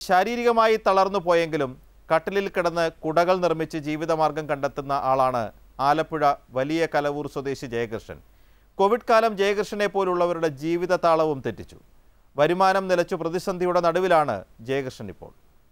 ശാരീരികമായി തളർന്നു പോയെങ്കിലും കട്ടിലിൽ കിടന്ന് കുടകൾ നിർമ്മിച്ച് ജീവിതമാർഗം കണ്ടെത്തുന്ന ആളാണ് ആലപ്പുഴ വലിയ കലവൂർ സ്വദേശി ജയകൃഷ്ണൻ കോവിഡ് കാലം ജയകൃഷ്ണനെ പോലുള്ളവരുടെ ജീവിത താളവും തെറ്റിച്ചു വരുമാനം നിലച്ചു പ്രതിസന്ധിയുടെ നടുവിലാണ് ജയകൃഷ്ണൻ ഇപ്പോൾ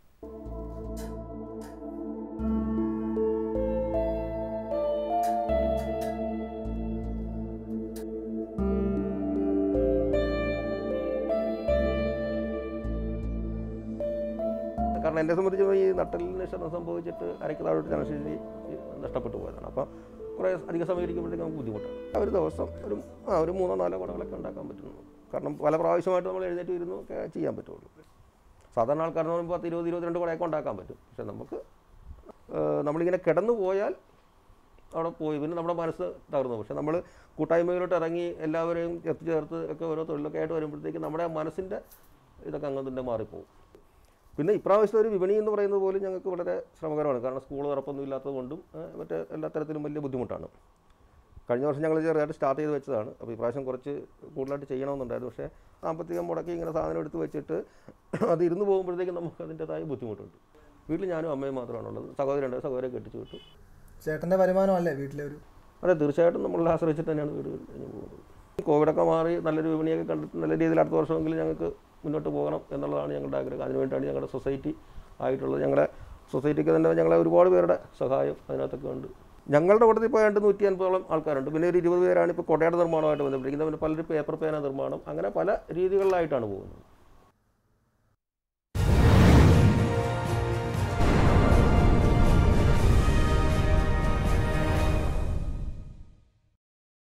കാരണം എന്നെ സംബന്ധിച്ച് ഈ നട്ടലിന് ക്ഷതം സംഭവിച്ചിട്ട് അരക്ക് താഴോട്ട് ജനശേഷി നഷ്ടപ്പെട്ടു പോയതാണ് അപ്പോൾ കുറേ അധിക സമയം ഇരിക്കുമ്പോഴത്തേക്ക് നമുക്ക് ബുദ്ധിമുട്ടാണ് ഒരു ദിവസം ഒരു ആ ഒരു മൂന്നോ നാലോ കുടകളൊക്കെ ഉണ്ടാക്കാൻ പറ്റുന്നു കാരണം പല പ്രാവശ്യമായിട്ട് നമ്മൾ എഴുന്നേറ്റ് ഇരുന്നു ഒക്കെ ചെയ്യാൻ പറ്റുള്ളൂ സാധാരണ ആൾക്കാരെന്ന് പറയുമ്പോൾ പത്ത് ഇരുപത് ഇരുപത്തിരണ്ട് കുടയൊക്കെ ഉണ്ടാക്കാൻ പറ്റും പക്ഷെ നമുക്ക് ഏഹ്, നമ്മളിങ്ങനെ കിടന്നു പോയാൽ അവിടെ പോയി പിന്നെ നമ്മുടെ മനസ്സ് തകർന്നു പക്ഷെ നമ്മൾ കൂട്ടായ്മയിലോട്ട് ഇറങ്ങി എല്ലാവരെയും എത്തിച്ചേർത്ത് ഒക്കെ ഓരോ തൊഴിലൊക്കെ ആയിട്ട് വരുമ്പോഴത്തേക്ക് നമ്മുടെ മനസ്സിൻ്റെ ഇതൊക്കെ അങ്ങനെ തന്നെ മാറിപ്പോകും പിന്നെ ഇപ്രാവശ്യത്തെ ഒരു വിപണി എന്ന് പറയുന്നത് പോലും ഞങ്ങൾക്ക് വളരെ ശ്രമകരമാണ് കാരണം സ്കൂൾ തുറപ്പൊന്നും ഇല്ലാത്തത് കൊണ്ടും ഏഹ്, മറ്റേ എല്ലാ തരത്തിലും വലിയ ബുദ്ധിമുട്ടാണ് കഴിഞ്ഞ വർഷം ഞങ്ങൾ ചെറുതായിട്ട് സ്റ്റാർട്ട് ചെയ്ത് വെച്ചതാണ് അപ്പോൾ ഇപ്രാവശ്യം കുറച്ച് കൂടുതലായിട്ട് ചെയ്യണമെന്നുണ്ടായിരുന്നു പക്ഷേ സാമ്പത്തികം മുടക്കി ഇങ്ങനെ സാധനം എടുത്ത് വെച്ചിട്ട് അത് ഇരുന്ന് പോകുമ്പോഴത്തേക്കും നമുക്ക് അതിൻ്റെതായ ബുദ്ധിമുട്ടുണ്ട് വീട്ടിൽ ഞാനും അമ്മയും മാത്രമാണുള്ളത് സഹോദരനുണ്ട് സഹോദരനെ കെട്ടിച്ചു വിട്ടു ചേട്ടൻ്റെ വരുമാനമല്ലേ വീട്ടിലെ ഒരു അതെ തീർച്ചയായിട്ടും നമ്മൾ ആശ്രയിച്ചിട്ട് തന്നെയാണ് വീട് കഴിഞ്ഞ് പോകുന്നത് കോവിഡൊക്കെ മാറി നല്ലൊരു വിപണിയൊക്കെ കണ്ടിട്ട് നല്ല രീതിയിൽ അടുത്ത വർഷമെങ്കിലും ഞങ്ങൾക്ക് മുന്നോട്ട് പോകണം എന്നുള്ളതാണ് ഞങ്ങളുടെ ആഗ്രഹം അതിനുവേണ്ടിയാണ് ഞങ്ങളുടെ സൊസൈറ്റി ആയിട്ടുള്ളത് ഞങ്ങളുടെ സൊസൈറ്റിക്ക് തന്നെ ഞങ്ങളെ ഒരുപാട് പേരുടെ സഹായം അതിനകത്തൊക്കെ ഉണ്ട് ഞങ്ങളുടെ കൂട്ടത്തിൽ ഇപ്പോൾ രണ്ട് നൂറ്റി അൻപതോളം ആൾക്കാരുണ്ട് പിന്നെ ഒരു ഇരുപത് പേരാണ് ഇപ്പോൾ കൊടയുടെ നിർമ്മാണമായിട്ട് ബന്ധപ്പെട്ടിരിക്കുന്നത് പിന്നെ പലരും പേപ്പർ പേന നിർമ്മാണം അങ്ങനെ പല രീതികളിലായിട്ടാണ് പോകുന്നത്